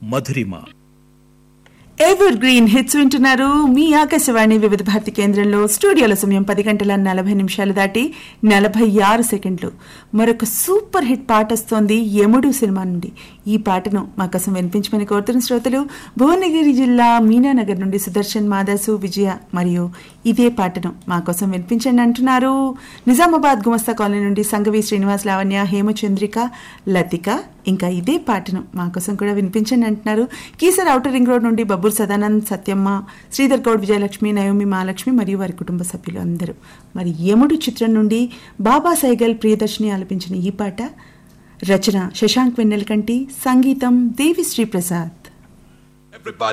మధురిమ ever green hits వింటున్నారు మీ ఆకాశవాణి వివిధ భారతి కేంద్రంలో స్టూడియోల సమయం పది గంటల నలభై నిమిషాలు దాటి నలభై ఆరు సెకండ్లు మరొక సూపర్ హిట్ పాట వస్తోంది యముడు సినిమా నుండి ఈ పాటను మా కోసం వినిపించమని కోరుతున్న శ్రోతలు భువనగిరి జిల్లా మీనానగర్ నుండి సుదర్శన్ మాదాసు విజయ మరియు ఇదే పాటను మా కోసం వినిపించండి అంటున్నారు నిజామాబాద్ గుమస్తా కాలనీ నుండి సంగవి శ్రీనివాస్ లావణ్య హేమచంద్రిక లతిక ఇంకా ఇదే పాటను మా కోసం కూడా వినిపించండి అంటున్నారు కీసర్ ఔటర్ రింగ్ రోడ్ నుండి బబ్బూర్ సదానంద్ సత్యమ్మ శ్రీధర్ గౌడ్ విజయలక్ష్మి నయోమి మహాలక్ష్మి మరియు వారి కుటుంబ సభ్యులు అందరూ మరి యముడు చిత్రం నుండి బాబా సైగల్ ప్రియదర్శిని ఆలపించిన ఈ పాట రచన శశాంక్ వెన్నెలకంటి సంగీతం దేవిశ్రీ ప్రసాద్ Everybody